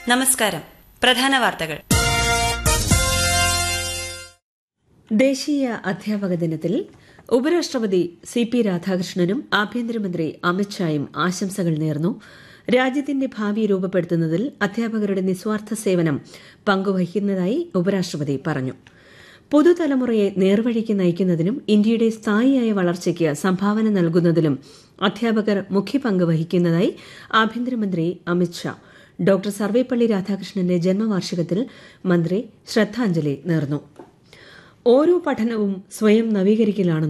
നമസ്കാരം പ്രധാന വാർത്തകൾ ദേശീയ അധ്യാപക ദിനത്തിൽ ഉപരാഷ്ട്രപതി സി പി രാധാകൃഷ്ണനും ആഭ്യന്തരമന്ത്രി അമിത്ഷായും ആശംസകൾ നേർന്നു രാജ്യത്തിന്റെ ഭാവി രൂപപ്പെടുത്തുന്നതിൽ അധ്യാപകരുടെ നിസ്വാർത്ഥ സേവനം പങ്കുവഹിക്കുന്നതായി ഉപരാഷ്ട്രപതി പറഞ്ഞു പുതുതലമുറയെ നേർവഴിക്ക് നയിക്കുന്നതിനും ഇന്ത്യയുടെ സ്ഥായിയായ വളർച്ചയ്ക്ക് സംഭാവന നൽകുന്നതിലും അധ്യാപകർ മുഖ്യ പങ്ക് വഹിക്കുന്നതായി ആഭ്യന്തരമന്ത്രി അമിത്ഷാ ഡോക്ടർ സർവേപ്പള്ളി രാധാകൃഷ്ണന്റെ ജന്മവാർഷികത്തിൽ മന്ത്രി ശ്രദ്ധാഞ്ജലി നേർന്നു ഓരോ പഠനവും സ്വയം നവീകരിക്കലാണ്